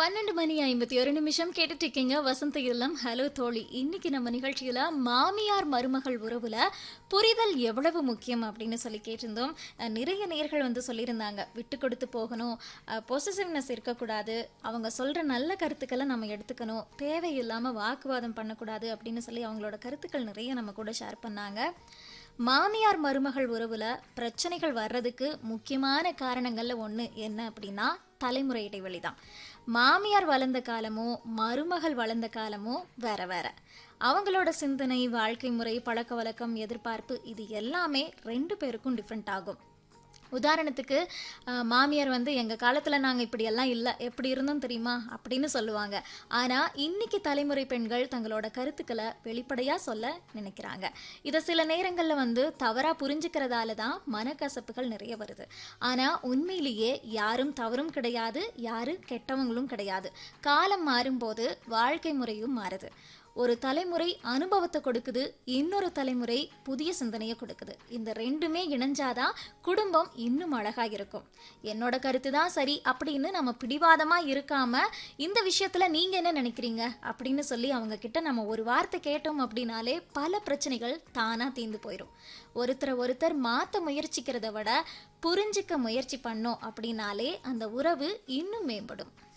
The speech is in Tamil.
பன்னெண்டு மணி ஐம்பத்தி ஒரு நிமிஷம் கேட்டுட்டு இருக்கீங்க வசந்த இல்லம் ஹலோ தோழி இன்னைக்கு நம்ம நிகழ்ச்சியில மாமியார் மருமகள் உறவுல புரிதல் எவ்வளவு முக்கியம் அப்படின்னு சொல்லி கேட்டிருந்தோம் அஹ் நிறைய நேர்கள் வந்து சொல்லியிருந்தாங்க விட்டு கொடுத்து போகணும் பொசசிவ்னஸ் இருக்கக்கூடாது அவங்க சொல்ற நல்ல கருத்துக்களை நம்ம எடுத்துக்கணும் தேவையில்லாம வாக்குவாதம் பண்ணக்கூடாது அப்படின்னு சொல்லி அவங்களோட கருத்துக்கள் நிறைய நம்ம கூட ஷேர் பண்ணாங்க மாமியார் மருமகள் உறவுல பிரச்சனைகள் வர்றதுக்கு முக்கியமான காரணங்கள்ல ஒண்ணு என்ன அப்படின்னா தலைமுறை இடைவெளி தான் மாமியார் வளர்ந்த காலமும் மருமகள் வளர்ந்த காலமும் வேற வேற அவங்களோட சிந்தனை வாழ்க்கை முறை பழக்க வழக்கம் எதிர்பார்ப்பு இது எல்லாமே ரெண்டு பேருக்கும் டிஃப்ரெண்ட் ஆகும் உதாரணத்துக்கு அஹ், மாமியார் வந்து எங்கள் காலத்தில் நாங்கள் இப்படியெல்லாம் இல்லை எப்படி இருந்தோம் தெரியுமா அப்படின்னு சொல்லுவாங்க ஆனால் இன்னைக்கு தலைமுறை பெண்கள் தங்களோட கருத்துக்களை வெளிப்படையாக சொல்ல நினைக்கிறாங்க இதை சில நேரங்களில் வந்து தவறாக புரிஞ்சுக்கிறதால தான் மனக்கசப்புகள் நிறைய வருது ஆனால் உண்மையிலேயே யாரும் தவறும் கிடையாது யாரும் கெட்டவங்களும் கிடையாது காலம் மாறும்போது வாழ்க்கை முறையும் மாறுது ஒரு தலைமுறை அனுபவத்தை கொடுக்குது இன்னொரு தலைமுறை புதிய சிந்தனையை கொடுக்குது இந்த ரெண்டுமே இணைஞ்சாதான் குடும்பம் இன்னும் அழகா இருக்கும் என்னோட கருத்து தான் சரி அப்படின்னு நம்ம பிடிவாதமா இருக்காம இந்த விஷயத்துல நீங்க என்ன நினைக்கிறீங்க அப்படின்னு சொல்லி அவங்க கிட்ட நம்ம ஒரு வார்த்தை கேட்டோம் அப்படின்னாலே பல பிரச்சனைகள் தானா தீர்ந்து போயிடும் ஒருத்தரை ஒருத்தர் மாத்த முயற்சிக்கிறத விட புரிஞ்சிக்க முயற்சி பண்ணோம் அப்படின்னாலே அந்த உறவு இன்னும் மேம்படும்